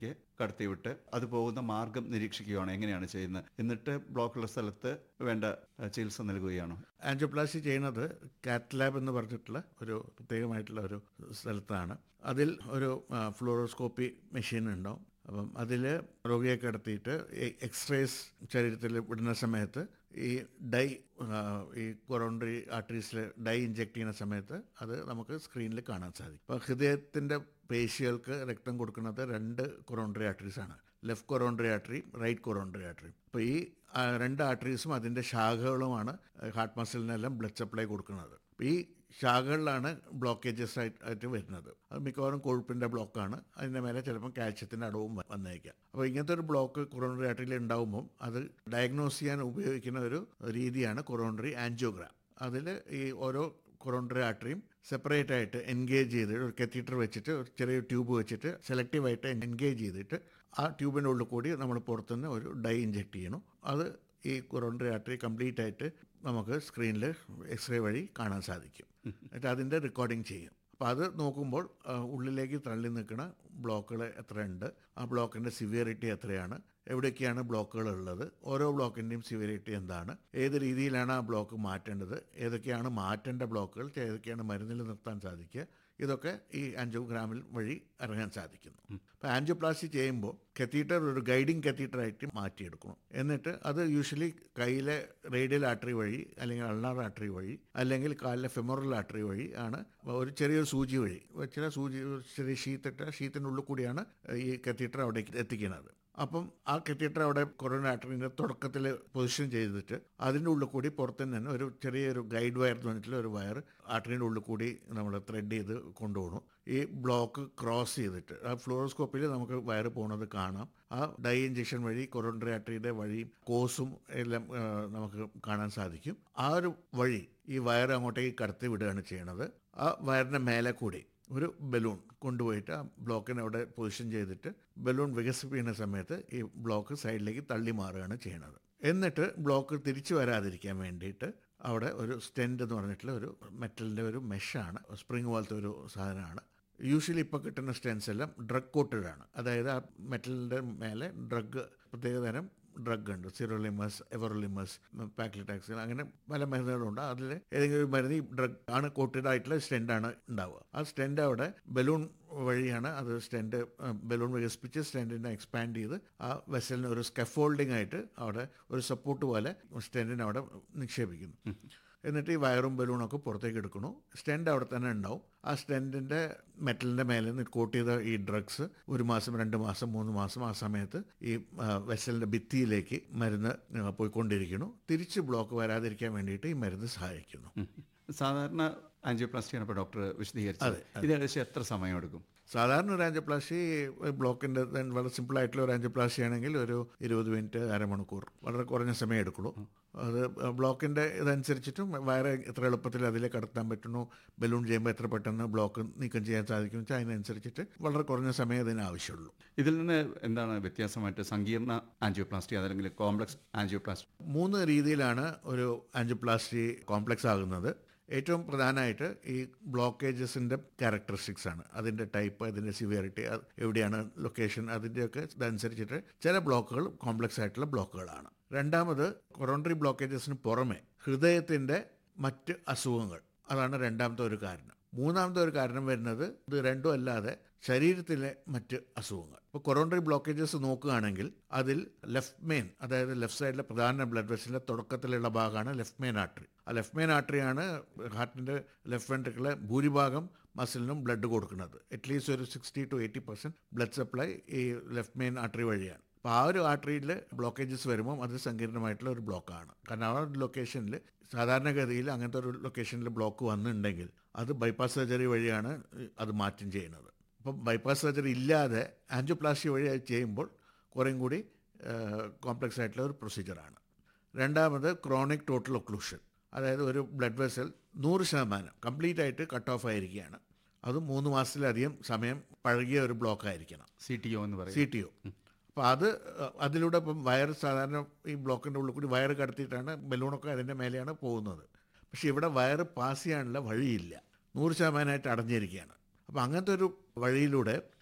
ക്ക് കടത്തിവിട്ട് അത് പോകുന്ന മാർഗം നിരീക്ഷിക്കുകയാണോ എങ്ങനെയാണ് ചെയ്യുന്നത് എന്നിട്ട് ബ്ലോക്കുള്ള സ്ഥലത്ത് വേണ്ട ഏഹ്, ചികിത്സ നൽകുകയാണോ ആൻജിയോപ്ലാസ്റ്റി ചെയ്യുന്നത് കാറ്റ് ലാബ് എന്ന് പറഞ്ഞിട്ടുള്ള ഒരു പ്രത്യേകമായിട്ടുള്ള ഒരു സ്ഥലത്താണ് അതിൽ ഒരു ഫ്ലോറോസ്കോപ്പി മെഷീൻ ഉണ്ടാവും അപ്പം അതിൽ രോഗിയെ കിടത്തിയിട്ട് എക്സ്റേസ് ശരീരത്തിൽ വിടുന്ന സമയത്ത് ഈ ഡൈ ആ, ഈ കൊറോണ്ടറി ആർട്ടറീസിൽ ഡൈ ഇഞ്ചെക്ട് ചെയ്യുന്ന സമയത്ത് അത് നമുക്ക് സ്ക്രീനിൽ കാണാൻ സാധിക്കും അപ്പോൾ ഹൃദയത്തിൻ്റെ പേശികൾക്ക് രക്തം കൊടുക്കുന്നത് രണ്ട് കൊറോണ്ടറി ആർട്ടറീസ് ആണ് left coronary artery right coronary artery അപ്പോൾ ഈ ആ, രണ്ട് ആർട്ടറീസും അതിൻ്റെ ശാഖകളുമാണ് ഹാർട്ട് മസിലിനെല്ലാം ബ്ലഡ് സപ്ലൈ കൊടുക്കുന്നത് അപ്പോൾ ഈ ശാഖകളിലാണ് ബ്ലോക്കേജസ് ആയിട്ട് ആയിട്ട് വരുന്നത് അത് മിക്കവാറും കൊഴുപ്പിൻ്റെ ബ്ലോക്കാണ് അതിൻ്റെ മേലെ ചിലപ്പോൾ കാൽഷ്യത്തിൻ്റെ അടവും വ- വന്നേക്കാം അപ്പോൾ ഇങ്ങനത്തെ ഒരു ബ്ലോക്ക് കൊറോണറി ആർട്ടറിയിൽ ഉണ്ടാകുമ്പോൾ അത് ഡയഗ്നോസ് ചെയ്യാൻ ഉപയോഗിക്കുന്ന ഒരു രീതിയാണ് കൊറോണറി ആൻജിയോഗ്രാം അതിൽ ഈ ഓരോ കൊറോണറി ആർട്ടറിയും സെപ്പറേറ്റ് ആയിട്ട് എൻഗേജ് ചെയ്ത് ഒരു കത്തീറ്റർ വെച്ചിട്ട് ഒരു ചെറിയ ട്യൂബ് വെച്ചിട്ട് സെലക്റ്റീവായിട്ട് എൻഗേജ് ചെയ്തിട്ട് ആ ട്യൂബിൻ്റെ ഉള്ളിൽ കൂടി നമ്മൾ പുറത്തുനിന്ന് ഒരു ഡൈ ഇഞ്ചെക്ട് ചെയ്യണം അത് ഈ കൊറോണറി ആർട്ടറി കംപ്ലീറ്റ് ആയിട്ട് നമുക്ക് സ്ക്രീനിൽ എക്സ്റേ വഴി കാണാൻ സാധിക്കും എന്നിട്ട് അതിൻ്റെ റെക്കോർഡിങ് ചെയ്യും അപ്പോൾ അത് നോക്കുമ്പോൾ ആ, ഉള്ളിലേക്ക് തള്ളി നിൽക്കുന്ന ബ്ലോക്കുകൾ എത്രയുണ്ട് ആ ബ്ലോക്കിൻ്റെ സിവിയറിറ്റി എത്രയാണ് എവിടെയൊക്കെയാണ് ബ്ലോക്കുകൾ ഉള്ളത് ഓരോ ബ്ലോക്കിൻ്റെയും സിവിയറിറ്റി എന്താണ് ഏത് രീതിയിലാണ് ആ ബ്ലോക്ക് മാറ്റേണ്ടത് ഏതൊക്കെയാണ് മാറ്റേണ്ട ബ്ലോക്കുകൾ ഏതൊക്കെയാണ് മരുന്നിൽ നിർത്താൻ സാധിക്കുക ഇതൊക്കെ ഈ ആൻജിയോഗ്രാമിൽ വഴി ഇറങ്ങാൻ സാധിക്കുന്നു അപ്പോൾ ആൻജിയോപ്ലാസ്റ്റി ചെയ്യുമ്പോൾ കത്തീറ്റർ ഒരു ഗൈഡിങ് കത്തീറ്ററായിട്ട് മാറ്റിയെടുക്കണം എന്നിട്ട് അത് യൂഷ്വലി കയ്യിലെ റേഡിയൽ ആർട്ടറി വഴി അല്ലെങ്കിൽ അൾണാർ ആർട്ടറി വഴി അല്ലെങ്കിൽ കാലിലെ ഫെമോറൽ ആർട്ടറി വഴി ആണ് ഒരു ചെറിയൊരു സൂചി വഴി ചില സൂചി ഒരു ചെറിയ ഷീത്തിട്ട ഷീത്തിൻ്റെ ഉള്ളിൽ കൂടിയാണ് ഈ കത്തീറ്റർ അവിടേക്ക് എത്തിക്കുന്നത് അപ്പം ആ കത്തീറ്റർ അവിടെ കൊറോണ ആർട്ടറിൻ്റെ തുടക്കത്തിൽ പൊസിഷൻ ചെയ്തിട്ട് അതിൻ്റെ ഉള്ളിൽ കൂടി പുറത്തു നിന്ന് ഒരു ചെറിയൊരു ഗൈഡ് വയർ എന്ന് പറഞ്ഞിട്ടുള്ള ഒരു വയർ ആർട്ടറിൻ്റെ ഉള്ളിൽ കൂടി നമ്മൾ ത്രെഡ് ചെയ്ത് കൊണ്ടുപോകണം ഈ ബ്ലോക്ക് ക്രോസ് ചെയ്തിട്ട് ആ ഫ്ലോറോസ്കോപ്പിൽ നമുക്ക് വയർ പോകുന്നത് കാണാം ആ ഡൈ ഇഞ്ചക്ഷൻ വഴി കൊറോണറി ആർട്ടറിയുടെ വഴി കോസും എല്ലാം ആ, നമുക്ക് കാണാൻ സാധിക്കും ആ ഒരു വഴി ഈ വയർ അങ്ങോട്ടേക്ക് കടത്തി വിടുകയാണ് ചെയ്യണത് ആ വയറിൻ്റെ മേലെ കൂടി ഒരു ബലൂൺ കൊണ്ടുപോയിട്ട് ആ ബ്ലോക്കിനെ അവിടെ പൊസിഷൻ ചെയ്തിട്ട് ബലൂൺ വികസിപ്പിക്കുന്ന സമയത്ത് ഈ ബ്ലോക്ക് സൈഡിലേക്ക് തള്ളി മാറുകയാണ് ചെയ്യുന്നത് എന്നിട്ട് ബ്ലോക്ക് തിരിച്ചു വരാതിരിക്കാൻ വേണ്ടിയിട്ട് അവിടെ ഒരു സ്റ്റെൻഡ് എന്ന് പറഞ്ഞിട്ടുള്ള ഒരു മെറ്റലിൻ്റെ ഒരു മെഷാണ് സ്പ്രിങ് പോലത്തെ ഒരു സാധനമാണ് യൂഷ്വലി ഇപ്പോൾ കിട്ടുന്ന സ്റ്റെൻസ് എല്ലാം ഡ്രഗ് കോട്ടഡ് ആണ് അതായത് ആ മെറ്റലിൻ്റെ മേലെ ഡ്രഗ് പ്രത്യേകതരം ഡ്രഗ് ഉണ്ട് സിറോലിമസ് എവറോലിമസ് പാക്ലിടാക്സിൻ അങ്ങനെ പല മരുന്നുകളുണ്ട് അതിൽ ഏതെങ്കിലും ഒരു മരുന്ന് ഈ ഡ്രഗ് ആണ് കോട്ടഡ് ആയിട്ടുള്ള സ്റ്റെൻഡ് ആണ് ഉണ്ടാവുക ആ സ്റ്റെൻഡ് അവിടെ ബലൂൺ വഴിയാണ് അത് സ്റ്റെൻഡ് ബലൂൺ വികസിപ്പിച്ച് സ്റ്റെൻഡിനെ എക്സ്പാൻഡ് ചെയ്ത് ആ വെസലിന് ഒരു സ്കഫോൾഡിംഗ് ആയിട്ട് അവിടെ ഒരു സപ്പോർട്ട് പോലെ സ്റ്റെൻഡിനെ അവിടെ നിക്ഷേപിക്കുന്നു എന്നിട്ട് ഈ വയറും ബലൂണൊക്കെ പുറത്തേക്ക് എടുക്കണു സ്റ്റെൻഡ് അവിടെ തന്നെ ഉണ്ടാവും ആ സ്റ്റെൻഡിൻ്റെ മെറ്റലിൻ്റെ മേലെ നിന്ന് കോട്ട് ചെയ്ത ഈ ഡ്രഗ്സ് ഒരു മാസം രണ്ട് മാസം മൂന്ന് മാസം ആ സമയത്ത് ഈ വെസലിൻ്റെ ഭിത്തിയിലേക്ക് മരുന്ന് ആ, പോയിക്കൊണ്ടിരിക്കുന്നു തിരിച്ച് ബ്ലോക്ക് വരാതിരിക്കാൻ വേണ്ടിയിട്ട് ഈ മരുന്ന് സഹായിക്കുന്നു സാധാരണ ആൻജിയോപ്ലാസ്റ്റിയാണ് ഇപ്പോൾ ഡോക്ടർ വിശദീകരിച്ചത് ഇത് ഏകദേശം എത്ര സമയം എടുക്കും സാധാരണ ഒരു ആൻജിയോപ്ലാസ്റ്റി ബ്ലോക്കിൻ്റെ വളരെ സിമ്പിൾ ആയിട്ടുള്ള ഒരു ആൻജിയോപ്ലാസ്റ്റി ആണെങ്കിൽ ഒരു ഇരുപത് മിനിറ്റ് അരമണിക്കൂർ വളരെ കുറഞ്ഞ സമയം എടുക്കുള്ളൂ അത് ബ്ലോക്കിൻ്റെ ഇതനുസരിച്ചിട്ടും വയറ് എത്ര എളുപ്പത്തിൽ അതിലേക്ക് കടത്താൻ പറ്റുന്നു ബലൂൺ ചെയ്യുമ്പോൾ എത്ര പെട്ടെന്ന് ബ്ലോക്ക് നീക്കം ചെയ്യാൻ സാധിക്കും വെച്ചാൽ അതിനനുസരിച്ചിട്ട് വളരെ കുറഞ്ഞ സമയം അതിന് ആവശ്യമുള്ളൂ ഇതിൽ നിന്ന് എന്താണ് വ്യത്യാസമായിട്ട് സങ്കീർണ ആൻജിയോപ്ലാസ്റ്റി അതല്ലെങ്കിൽ കോംപ്ലക്സ് ആൻജിയോപ്ലാസ്റ്റി മൂന്ന് രീതിയിലാണ് ഒരു ആൻജിയോപ്ലാസ്റ്റി കോംപ്ലക്സ് ആകുന്നത് ഏറ്റവും പ്രധാനമായിട്ട് ഈ ബ്ലോക്കേജസിൻ്റെ ക്യാരക്ടറിസ്റ്റിക്സ് ആണ് അതിൻ്റെ ടൈപ്പ് അതിൻ്റെ സിവിയറിറ്റി എവിടെയാണ് ലൊക്കേഷൻ അതിൻ്റെയൊക്കെ ഇതനുസരിച്ചിട്ട് ചില ബ്ലോക്കുകൾ കോംപ്ലക്സ് ആയിട്ടുള്ള ബ്ലോക്കുകളാണ് രണ്ടാമത് കൊറോണ്ടറി ബ്ലോക്കേജസിന് പുറമെ ഹൃദയത്തിൻ്റെ മറ്റ് അസുഖങ്ങൾ അതാണ് രണ്ടാമത്തെ ഒരു കാരണം മൂന്നാമത്തെ ഒരു കാരണം വരുന്നത് ഇത് രണ്ടും അല്ലാതെ ശരീരത്തിലെ മറ്റ് അസുഖങ്ങൾ ഇപ്പോൾ കൊറോണ്ടറി ബ്ലോക്കേജസ് നോക്കുകയാണെങ്കിൽ അതിൽ ലെഫ്റ്റ് മെയിൻ അതായത് ലെഫ്റ്റ് സൈഡിലെ പ്രധാന ബ്ലഡ് വെസലിൻ്റെ തുടക്കത്തിലുള്ള ഭാഗമാണ് ലെഫ്റ്റ് മെയിൻ ആർട്ടറി ആ ലെഫ്റ്റ് മെയിൻ ആർട്ടറിയാണ് ഹാർട്ടിൻ്റെ ലെഫ്റ്റ് വെൻട്രിക്കിലെ ഭൂരിഭാഗം മസിലിനും ബ്ലഡ് കൊടുക്കുന്നത് അറ്റ്ലീസ്റ്റ് ഒരു sixty to eighty percent blood supply ഈ ലെഫ്റ്റ് മെയിൻ ആർട്ടറി വഴിയാണ് അപ്പോൾ ആ ഒരു ആർട്ടറിയിൽ ബ്ലോക്കേജസ് വരുമ്പോൾ അത് സങ്കീർണമായിട്ടുള്ള ഒരു ബ്ലോക്കാണ് കാരണം ആ ഒരു ലൊക്കേഷനിൽ സാധാരണഗതിയിൽ അങ്ങനത്തെ ഒരു ലൊക്കേഷനിൽ ബ്ലോക്ക് വന്നിട്ടുണ്ടെങ്കിൽ അത് ബൈപ്പാസ് സർജറി വഴിയാണ് അത് മാറ്റം ചെയ്യുന്നത് അപ്പം ബൈപ്പാസ് സർജറി ഇല്ലാതെ ആൻജിയോപ്ലാസ്റ്റി വഴി അത് ചെയ്യുമ്പോൾ കുറേയും കൂടി കോംപ്ലക്സ് ആയിട്ടുള്ള ഒരു പ്രൊസീജിയറാണ് രണ്ടാമത് ക്രോണിക് ടോട്ടൽ ഒക്ലൂഷൻ അതായത് ഒരു ബ്ലഡ് വെസൽ നൂറ് ശതമാനം കംപ്ലീറ്റ് ആയിട്ട് കട്ട് ഓഫ് ആയിരിക്കുകയാണ് അത് മൂന്ന് മാസത്തിലധികം സമയം പഴകിയ ഒരു ബ്ലോക്ക് ആയിരിക്കണം സി ടി ഒ എന്ന് പറയും സി ടി ഒ അപ്പോൾ അത് അഹ്, അതിലൂടെ ഇപ്പം വയർ സാധാരണ ഈ ബ്ലോക്കിൻ്റെ ഉള്ളിൽ കൂടി വയർ കടത്തിയിട്ടാണ് ബലൂണൊക്കെ അതിൻ്റെ മേലെയാണ് പോകുന്നത് പക്ഷേ ഇവിടെ വയർ പാസ് ചെയ്യാനുള്ള വഴിയില്ല നൂറ് ശതമാനമായിട്ട് അടഞ്ഞിരിക്കുകയാണ് അപ്പോൾ അങ്ങനത്തെ ഒരു വഴിയിലൂടെ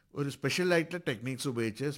ഒരു സ്പെഷ്യൽ ആയിട്ടുള്ള ടെക്നീക്സ് ഉപയോഗിച്ച്